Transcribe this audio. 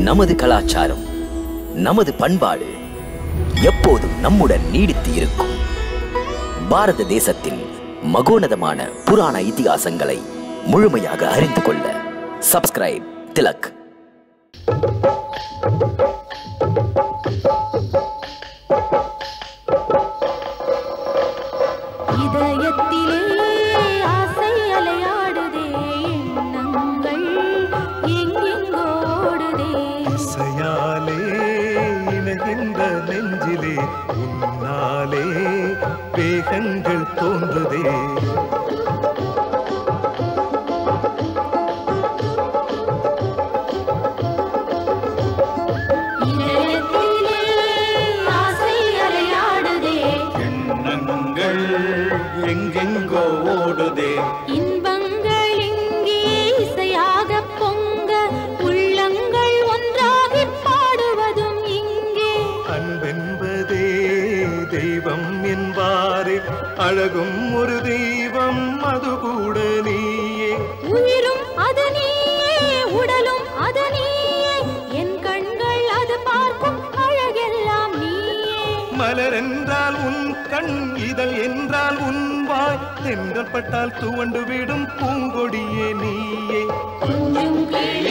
நமது கலாச்சாரம் நமது பண்பாடு எப்போதும் நம்முடன் நீடித்து இருக்கும் பாரத தேசத்தின் மகோனதமான புராண இதிகாசங்களை முழுமையாக அறிந்து கொள்ள சப்ஸ்கிரைப் திலக் இதயத்திலே ஆசை அலையாடுதே எண்ணங்கள் எங்கெங்கோ ஓடுதே இசையாலே இணைகின்ற நெஞ்சிலே உன்னாலே வேகங்கள் தோன்றுதே இதயத்திலே ஆசை அலையாடுதே எண்ணங்கள் எங்கெங்கோ ஓடுதே இன்பங்கள் இங்கே இசையாக பொங்க உள்ளங்கள் ஒன்றாகி பாடுவதும் இங்கே அன்பென்பதே தெய்வம் என்பாரே அழகும் ஒரு தெய்வம் அது கூட நீயே உயிரும் அது நீயே உடலும் அது நீயே என் கண்கள் அது பார்க்கும் அழகெல்லாம் நீயே மலர் என்றால் உன் கண் இதழ் என்றால் உன் வாய் தென்றப்பட்டால் துவண்டு விடும் பூங்கொடியே நீயே கொஞ்சம் கிளி